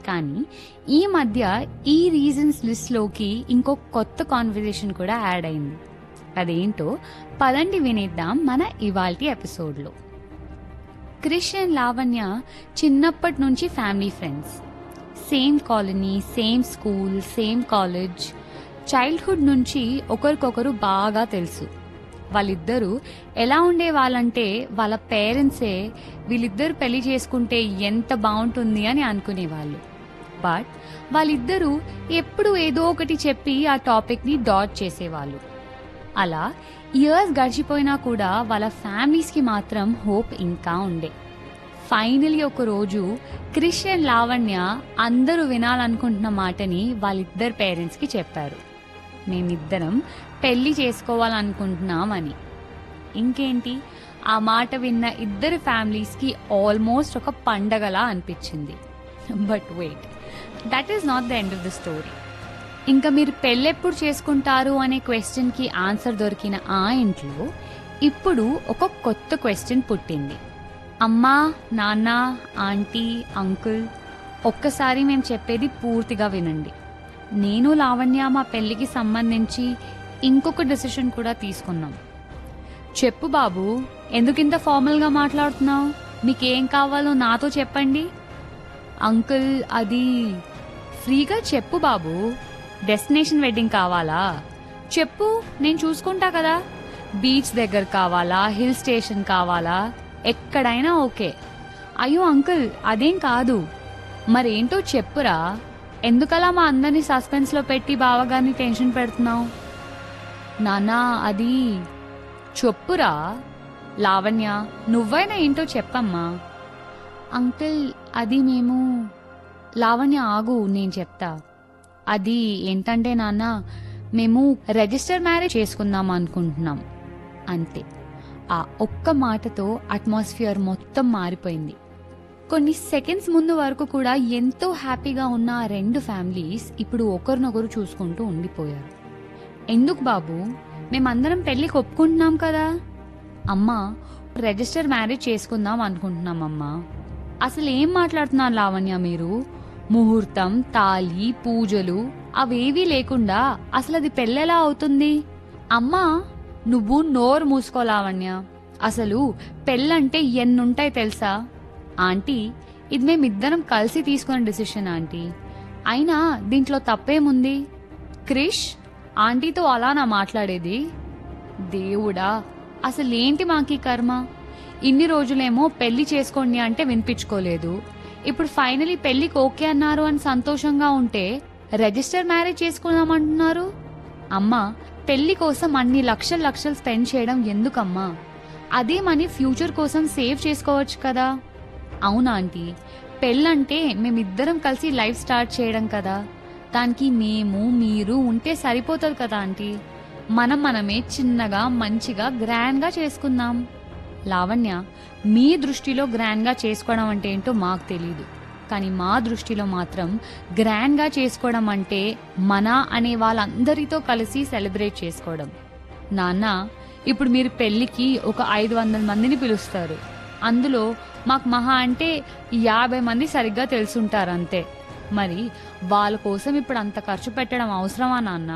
కానీ ఈ మధ్య ఈ రీజన్స్ లిస్ట్లోకి ఇంకో కొత్త కాన్వర్జేషన్ కూడా యాడ్ అయింది అదేంటో పదండి వినేద్దాం మన ఇవాల్టి ఎపిసోడ్లో క్రిష్ అండ్ లావణ్య చిన్నప్పటి నుంచి family friends same colony same school same college childhood నుంచి ఒకరికొకరు బాగా తెలుసు వాళ్ళిద్దరూ ఎలా ఉండేవాళ్ళంటే వాళ్ళ పేరెంట్సే వీళ్ళిద్దరు పెళ్లి చేసుకుంటే ఎంత బాగుంటుంది అని అనుకునేవాళ్ళు బట్ వాళ్ళిద్దరూ ఎప్పుడు ఏదో ఒకటి చెప్పి ఆ టాపిక్ని డాట్ చేసేవాళ్ళు అలా ఇయర్స్ గడిచిపోయినా కూడా వాళ్ళ ఫ్యామిలీస్కి మాత్రం హోప్ ఇంకా ఉండే ఫైనలీ ఒక రోజు క్రిష్ అండ్ లావణ్య అందరూ వినాలనుకుంటున్న మాటని వాళ్ళిద్దరు పేరెంట్స్కి చెప్పారు మేమిద్దరం పెళ్లి చేసుకోవాలనుకుంటున్నాం అని ఇంకేంటి ఆ మాట విన్న ఇద్దరు ఫ్యామిలీస్కి ఆల్మోస్ట్ ఒక పండగలా అనిపించింది but wait that is not the end of the story ఇంకా మీరు పెళ్ళెప్పుడు చేసుకుంటారు అనే క్వశ్చన్కి ఆన్సర్ దొరికిన ఆ ఇంట్లో ఇప్పుడు ఒక కొత్త క్వశ్చన్ పుట్టింది అమ్మా నాన్న ఆంటీ అంకుల్ ఒక్కసారి మేము చెప్పేది పూర్తిగా వినండి నేను లావణ్య మా పెళ్లికి సంబంధించి ఇంకొక డెసిషన్ కూడా తీసుకున్నాం చెప్పు బాబు ఎందుకింత ఫార్మల్గా మాట్లాడుతున్నావు మీకేం కావాలో నాతో చెప్పండి అంకుల్ అది ఫ్రీగా చెప్పు బాబు డెస్టినేషన్ వెడ్డింగ్ కావాలా చెప్పు నేను చూసుకుంటా కదా బీచ్ దగ్గర కావాలా హిల్ స్టేషన్ కావాలా ఎక్కడైనా ఓకే అయ్యో అంకుల్ అదేం కాదు మరేంటో చెప్పురా ఎందుకలా మా అందరినీ సస్పెన్స్లో పెట్టి బావగారిని టెన్షన్ పెడుతున్నావు నానా అది చెప్పురా లావణ్య నువ్వైనా ఏంటో చెప్పమ్మా అంకుల్ అది మేము లావణ్య ఆగు నేను చెప్తా అది ఏంటంటే నాన్న మేము రిజిస్టర్ మ్యారేజ్ చేసుకుందాం అనుకుంటున్నాం అంతే ఆ ఒక్క మాటతో అట్మాస్ఫియర్ మొత్తం మారిపోయింది కొన్ని సెకండ్స్ ముందు వరకు కూడా ఎంతో హ్యాపీగా ఉన్న ఆ రెండు ఫ్యామిలీస్ ఇప్పుడు ఒకరినొకరు చూసుకుంటూ ఉండిపోయారు ఎందుకు బాబు మేమందరం పెళ్లికి ఒప్పుకుంటున్నాం కదా అమ్మా రిజిస్టర్ మ్యారేజ్ చేసుకుందాం అనుకుంటున్నాం అమ్మా అసలు ఏం మాట్లాడుతున్నారు లావణ్య మీరు ముహూర్తం తాళి పూజలు అవేవీ లేకుండా అసలు అది పెళ్ళెలా అవుతుంది అమ్మా నువ్వు నోరు మూసుకో లావణ్య అసలు పెళ్ళంటే ఎన్నుంటాయి తెలుసా ఆంటీ ఇది మేమిద్దరం కలిసి తీసుకున్న డిసిషన్ ఆంటీ అయినా దీంట్లో తప్పేముంది క్రిష్ ఆంటీతో అలా నా మాట్లాడేది దేవుడా అసలేంటి మాకీ కర్మ ఇన్ని రోజులేమో పెళ్లి చేసుకోండి అంటే వినిపించుకోలేదు ఇప్పుడు ఫైనలీ పెళ్లికి ఓకే అన్నారు అని సంతోషంగా ఉంటే రిజిస్టర్ మ్యారేజ్ చేసుకుందామంటున్నారు అమ్మా పెళ్లి కోసం అన్ని లక్షలు లక్షలు స్పెండ్ చేయడం ఎందుకమ్మా అదే మనీ ఫ్యూచర్ కోసం సేవ్ చేసుకోవచ్చు కదా అవునా ఆంటీ పెళ్ళంటే మేమిద్దరం కలిసి లైఫ్ స్టార్ట్ చేయడం కదా దానికి మేము మీరు ఉంటే సరిపోతుంది కదా ఆంటీ మనం మనమే చిన్నగా మంచిగా గ్రాండ్గా చేసుకుందాం లావణ్య మీ దృష్టిలో గ్రాండ్గా చేసుకోవడం అంటే ఏంటో మాకు తెలియదు కానీ మా దృష్టిలో మాత్రం గ్రాండ్గా చేసుకోవడం అంటే మన అనే వాళ్ళందరితో కలిసి సెలబ్రేట్ చేసుకోవడం నాన్న ఇప్పుడు మీరు పెళ్ళికి ఒక ఐదు వందల మందిని పిలుస్తారు అందులో మాకు మహా అంటే యాభై మంది సరిగ్గా తెలుసుంటారు అంతే మరి వాళ్ళ కోసం ఇప్పుడు అంత ఖర్చు పెట్టడం అవసరమా నాన్న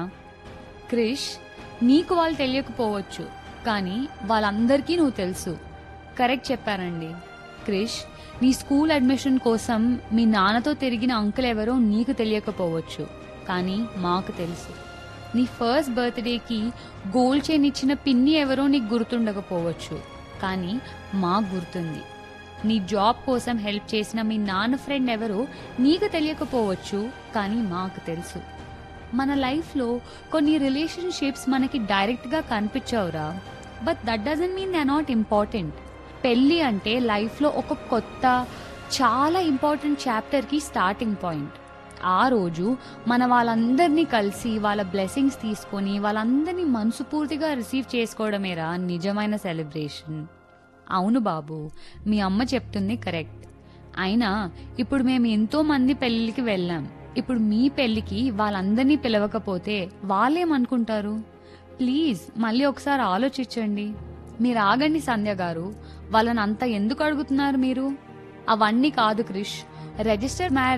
క్రిష్ నీకు వాళ్ళు తెలియకపోవచ్చు కానీ వాళ్ళందరికీ నువ్వు తెలుసు కరెక్ట్ చెప్పారండి క్రిష్ నీ స్కూల్ అడ్మిషన్ కోసం మీ నాన్నతో తిరిగిన అంకుల్ ఎవరో నీకు తెలియకపోవచ్చు కానీ మాకు తెలుసు నీ ఫస్ట్ బర్త్డేకి గోల్డ్ చైన్ ఇచ్చిన పిన్ని ఎవరో నీకు గుర్తుండకపోవచ్చు కానీ మాకు గుర్తుంది నీ జాబ్ కోసం హెల్ప్ చేసిన మీ నాన్న ఫ్రెండ్ ఎవరో నీకు తెలియకపోవచ్చు కానీ మాకు తెలుసు మన లైఫ్లో కొన్ని రిలేషన్షిప్స్ మనకి డైరెక్ట్గా కనిపించవురా but that doesn't mean they not important పెళ్ళి అంటే లైఫ్లో ఒక కొత్త చాలా ఇంపార్టెంట్ చాప్టర్కి స్టార్టింగ్ పాయింట్ ఆ రోజు మన వాళ్ళందరినీ కలిసి వాళ్ళ బ్లెస్సింగ్స్ తీసుకొని వాళ్ళందరినీ మనసుపూర్తిగా రిసీవ్ చేసుకోవడమేరా నిజమైన సెలబ్రేషన్ అవును బాబు మీ అమ్మ చెప్తుంది కరెక్ట్ అయినా ఇప్పుడు మేము ఎంతో మంది పెళ్ళికి వెళ్ళాం ఇప్పుడు మీ పెళ్ళికి వాళ్ళందరినీ పిలవకపోతే వాళ్ళేమనుకుంటారు ప్లీజ్ మళ్ళీ ఒకసారి ఆలోచించండి మీరు ఆగండి సంధ్య గారు వాళ్ళని అంత ఎందుకు అడుగుతున్నారు మీరు అవన్నీ కాదు క్రిష్ రిజిస్టర్ మ్యారేజ్